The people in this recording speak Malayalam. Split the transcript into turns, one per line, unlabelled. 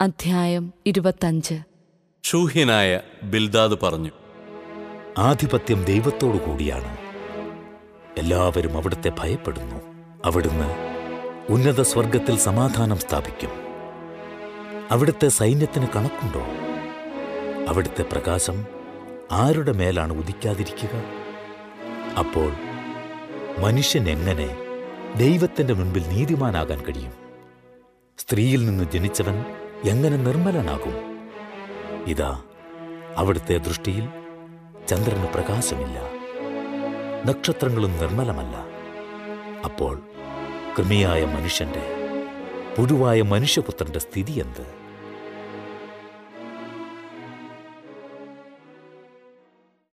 അധ്യായം ഇരുപത്തഞ്ച്
ഷൂഹ്യനായ ബിൽദാദ് പറഞ്ഞു
ആധിപത്യം ദൈവത്തോടു കൂടിയാണ് എല്ലാവരും അവിടുത്തെ ഭയപ്പെടുന്നു അവിടുന്ന് ഉന്നത സ്വർഗത്തിൽ സമാധാനം സ്ഥാപിക്കും അവിടുത്തെ സൈന്യത്തിന് കണക്കുണ്ടോ അവിടുത്തെ പ്രകാശം ആരുടെ മേലാണ് ഉദിക്കാതിരിക്കുക അപ്പോൾ മനുഷ്യൻ എങ്ങനെ ദൈവത്തിന്റെ മുൻപിൽ നീതിമാനാകാൻ കഴിയും സ്ത്രീയിൽ നിന്ന് ജനിച്ചവൻ എങ്ങനെ നിർമ്മലനാകും ഇതാ അവിടുത്തെ ദൃഷ്ടിയിൽ ചന്ദ്രന് പ്രകാശമില്ല നക്ഷത്രങ്ങളും നിർമ്മലമല്ല അപ്പോൾ കൃമിയായ മനുഷ്യന്റെ പുഴുവായ മനുഷ്യപുത്രന്റെ സ്ഥിതി എന്ത്